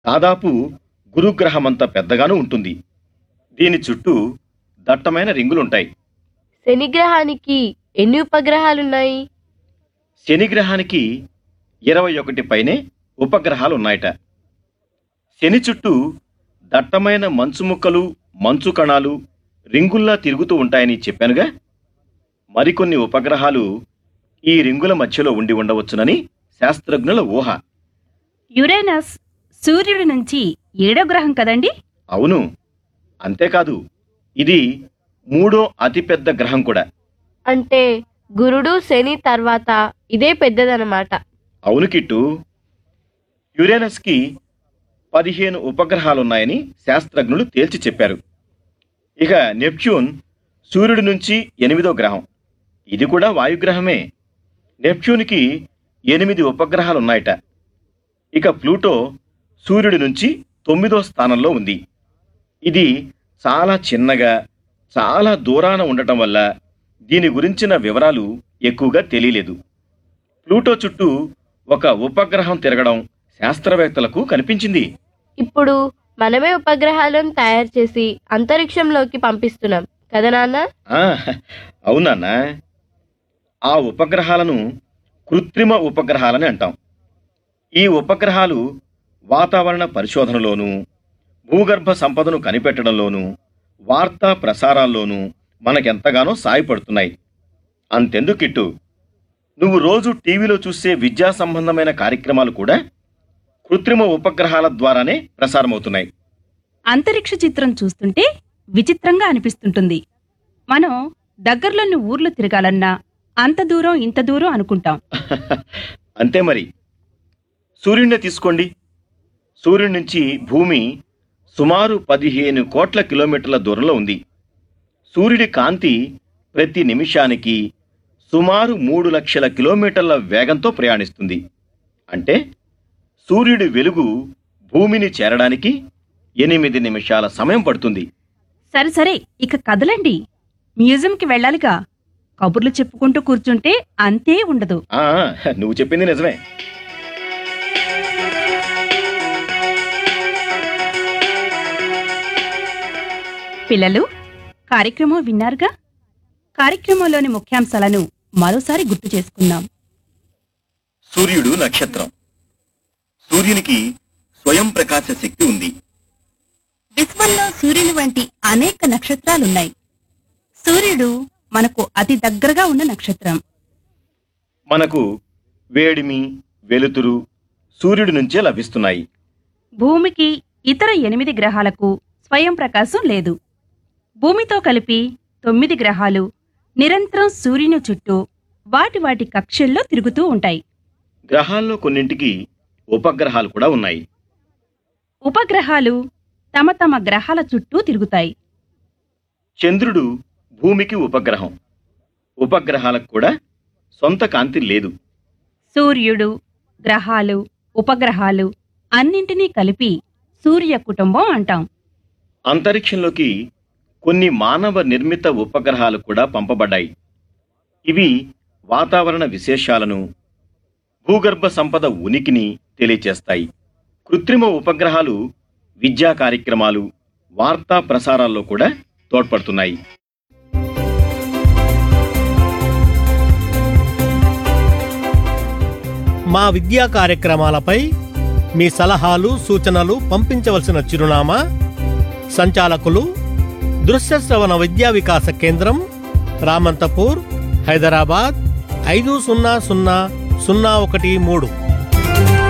దాదాపు గురుగ్రహమంత పెద్దగాను ఉంటుంది దీని చుట్టూ దట్టమైన రింగులుంటాయి శని గ్రహానికి ఎన్ని ఉపగ్రహాలున్నాయి శని గ్రహానికి ఇరవై ఒకటి పైనే ఉపగ్రహాలు ఉన్నాయట శని చుట్టూ దట్టమైన మంచు ముక్కలు మంచు కణాలు రింగుల్లా తిరుగుతూ ఉంటాయని చెప్పానుగా మరికొన్ని ఉపగ్రహాలు ఈ రింగుల మధ్యలో ఉండి ఉండవచ్చునని శాస్త్రజ్ఞుల ఊహ యురేనస్ సూర్యుడి నుంచి ఏడో గ్రహం కదండి అవును అంతేకాదు ఇది మూడో అతిపెద్ద గ్రహం కూడా అంటే గురుడు శని తర్వాత ఇదే పెద్దదన్నమాట అవును కిట్టు యురేనస్కి పదిహేను ఉపగ్రహాలున్నాయని శాస్త్రజ్ఞులు తేల్చి చెప్పారు ఇక నెప్ట్యూన్ సూర్యుడి నుంచి ఎనిమిదో గ్రహం ఇది కూడా వాయుగ్రహమే నెప్ట్యూన్కి ఎనిమిది ఉపగ్రహాలున్నాయట ఇక ప్లూటో సూర్యుడి నుంచి తొమ్మిదో స్థానంలో ఉంది ఇది చాలా చిన్నగా చాలా దూరాన ఉండటం వల్ల దీని గురించిన వివరాలు ఎక్కువగా తెలియలేదు ప్లూటో చుట్టూ ఒక ఉపగ్రహం తిరగడం శాస్త్రవేత్తలకు కనిపించింది ఇప్పుడు మనమే ఉపగ్రహాలను తయారు చేసి అంతరిక్షంలోకి పంపిస్తున్నాం కదా నాన్న ఆ, అవునన్నా ఆ ఉపగ్రహాలను కృత్రిమ ఉపగ్రహాలని అంటాం ఈ ఉపగ్రహాలు వాతావరణ పరిశోధనలోనూ భూగర్భ సంపదను కనిపెట్టడంలోనూ వార్తా ప్రసారాల్లోనూ మనకెంతగానో సాయపడుతున్నాయి అంతెందుకిట్టు నువ్వు రోజు టీవీలో చూసే విద్యా సంబంధమైన కార్యక్రమాలు కూడా కృత్రిమ ఉపగ్రహాల ద్వారానే ప్రసారమవుతున్నాయి అంతరిక్ష చిత్రం చూస్తుంటే విచిత్రంగా అనిపిస్తుంటుంది మనం దగ్గరలోని ఊర్లు తిరగాలన్నా అంత దూరం ఇంత దూరం అనుకుంటాం అంతే మరి సూర్యుడిని తీసుకోండి సూర్యుడి నుంచి భూమి సుమారు పదిహేను కోట్ల కిలోమీటర్ల దూరంలో ఉంది సూర్యుడి కాంతి ప్రతి నిమిషానికి సుమారు మూడు లక్షల కిలోమీటర్ల వేగంతో ప్రయాణిస్తుంది అంటే సూర్యుడి వెలుగు భూమిని చేరడానికి ఎనిమిది నిమిషాల సమయం పడుతుంది సరే సరే ఇక కదలండి మ్యూజియంకి వెళ్ళాలిగా కబుర్లు చెప్పుకుంటూ కూర్చుంటే అంతే ఉండదు ఆ నువ్వు చెప్పింది నిజమే పిల్లలు కార్యక్రమం విన్నారుగా కార్యక్రమంలోని ముఖ్యాంశాలను మరోసారి గుర్తు చేసుకుందాం సూర్యుడు నక్షత్రం సూర్యునికి స్వయం ప్రకాశ శక్తి ఉంది విశ్వంలో సూర్యుని వంటి అనేక నక్షత్రాలున్నాయి సూర్యుడు మనకు అతి దగ్గరగా ఉన్న నక్షత్రం మనకు వేడిమి వెలుతురు సూర్యుడి నుంచే లభిస్తున్నాయి భూమికి ఇతర ఎనిమిది గ్రహాలకు స్వయం ప్రకాశం లేదు భూమితో కలిపి తొమ్మిది గ్రహాలు నిరంతరం సూర్యుని చుట్టూ వాటి వాటి కక్షల్లో తిరుగుతూ ఉంటాయి గ్రహాల్లో కొన్నింటికి ఉపగ్రహాలు కూడా ఉన్నాయి ఉపగ్రహాలు తమ తమ గ్రహాల చుట్టూ తిరుగుతాయి చంద్రుడు భూమికి ఉపగ్రహం ఉపగ్రహాలకు కూడా సొంత కాంతి లేదు సూర్యుడు గ్రహాలు ఉపగ్రహాలు అన్నింటినీ కలిపి సూర్య కుటుంబం అంటాం అంతరిక్షంలోకి కొన్ని మానవ నిర్మిత ఉపగ్రహాలు కూడా పంపబడ్డాయి ఇవి వాతావరణ విశేషాలను భూగర్భ సంపద ఉనికిని తెలియచేస్తాయి కృత్రిమ ఉపగ్రహాలు విద్యా కార్యక్రమాలు వార్తా ప్రసారాల్లో కూడా తోడ్పడుతున్నాయి మా విద్యా కార్యక్రమాలపై మీ సలహాలు సూచనలు పంపించవలసిన చిరునామా సంచాలకులు దృశ్య శ్రవణ విద్యా వికాస కేంద్రం రామంతపూర్ హైదరాబాద్ ఐదు సున్నా సున్నా సున్నా ఒకటి మూడు